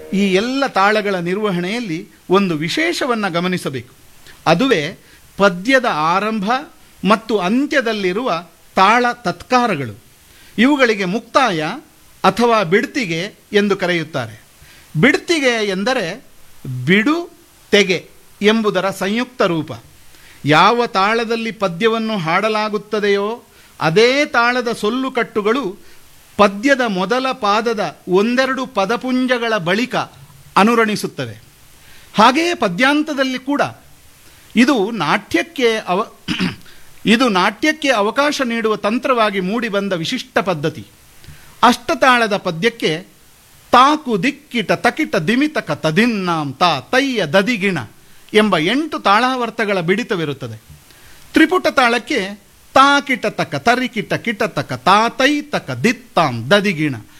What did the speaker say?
ಈ ಎಲ್ಲ ತಾಳಗಳ ನಿರ್ವಹಣೆಯಲ್ಲಿ ಒಂದು ವಿಶೇಷವನ್ನು ಗಮನಿಸಬೇಕು ಅದುವೇ ಪದ್ಯದ ಆರಂಭ ಮತ್ತು ಅಂತ್ಯದಲ್ಲಿರುವ ತಾಳ ತತ್ಕಾರಗಳು ಇವುಗಳಿಗೆ ಮುಕ್ತಾಯ ಅಥವಾ ಬಿಡ್ತಿಗೆ ಎಂದು ಕರೆಯುತ್ತಾರೆ ಬಿಡ್ತಿಗೆ ಎಂದರೆ ಬಿಡು ತೆಗೆ ಎಂಬುದರ ಸಂಯುಕ್ತ ರೂಪ ಯಾವ ತಾಳದಲ್ಲಿ ಪದ್ಯವನ್ನು ಹಾಡಲಾಗುತ್ತದೆಯೋ ಅದೇ ತಾಳದ ಸೊಲ್ಲುಕಟ್ಟುಗಳು ಪದ್ಯದ ಮೊದಲ ಪಾದದ ಒಂದೆರಡು ಪದಪುಂಜಗಳ ಬಳಿಕ ಅನುರಣಿಸುತ್ತವೆ ಹಾಗೆಯೇ ಪದ್ಯಾಂತದಲ್ಲಿ ಕೂಡ ಇದು ನಾಟ್ಯಕ್ಕೆ ಅವ ಇದು ನಾಟ್ಯಕ್ಕೆ ಅವಕಾಶ ನೀಡುವ ತಂತ್ರವಾಗಿ ಮೂಡಿಬಂದ ವಿಶಿಷ್ಟ ಪದ್ಧತಿ ಅಷ್ಟತಾಳದ ಪದ್ಯಕ್ಕೆ ತಾಕು ದಿಕ್ಕಿಟ ತಕಿಟ ದಿಮಿತಕ ತದಿನ್ನಾಂ ತಾ ತಯ್ಯ ದದಿಗಿಣ ಎಂಬ ಎಂಟು ತಾಳಾವರ್ತಗಳ ಬಿಡಿತವಿರುತ್ತದೆ ತ್ರಿಪುಟ ತಾಳಕ್ಕೆ ತಾ ಕಿಟ ತಕ ತರಿ ಕಿಟ ಕಿಟ ತಕ ತಾ ತೈ ತಕ ದಿತ್ತಾಂ ದದಿಗಿಣ